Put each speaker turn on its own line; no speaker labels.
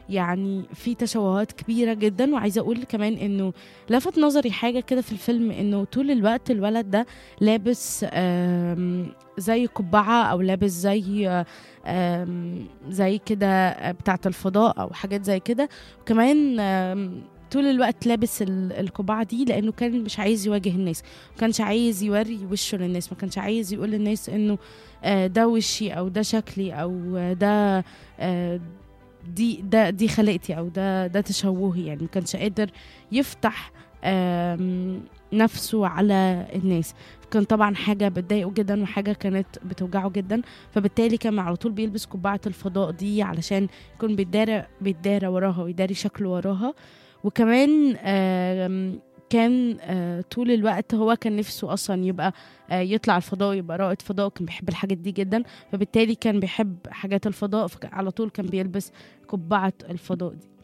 يعني في تشوهات كبيرة جدا وعايزة أقول كمان إنه لفت نظري حاجة كده في الفيلم إنه طول الوقت الولد ده لابس آم، زي قبعة أو لابس زي آم، زي كده بتاعة الفضاء أو حاجات زي كده وكمان آم، طول الوقت لابس ال- القبعة دي لأنه كان مش عايز يواجه الناس ما كانش عايز يوري وشه للناس ما كانش عايز يقول للناس إنه آه، ده وشي أو ده شكلي أو آه، ده آه، دي ده دي خلقتي او ده ده تشوهي يعني ما كانش قادر يفتح آم، نفسه على الناس كان طبعا حاجة بتضايقه جدا وحاجة كانت بتوجعه جدا فبالتالي كان على طول بيلبس قبعة الفضاء دي علشان يكون بيتدارى بيتدارى وراها ويداري شكله وراها وكمان آم، كان آه، طول الوقت هو كان نفسه اصلا يبقى آه، يطلع الفضاء يبقى رائد فضاء كان بيحب الحاجات دي جدا فبالتالي كان بيحب حاجات الفضاء فعلى طول كان بيلبس قبعة الفضاء دي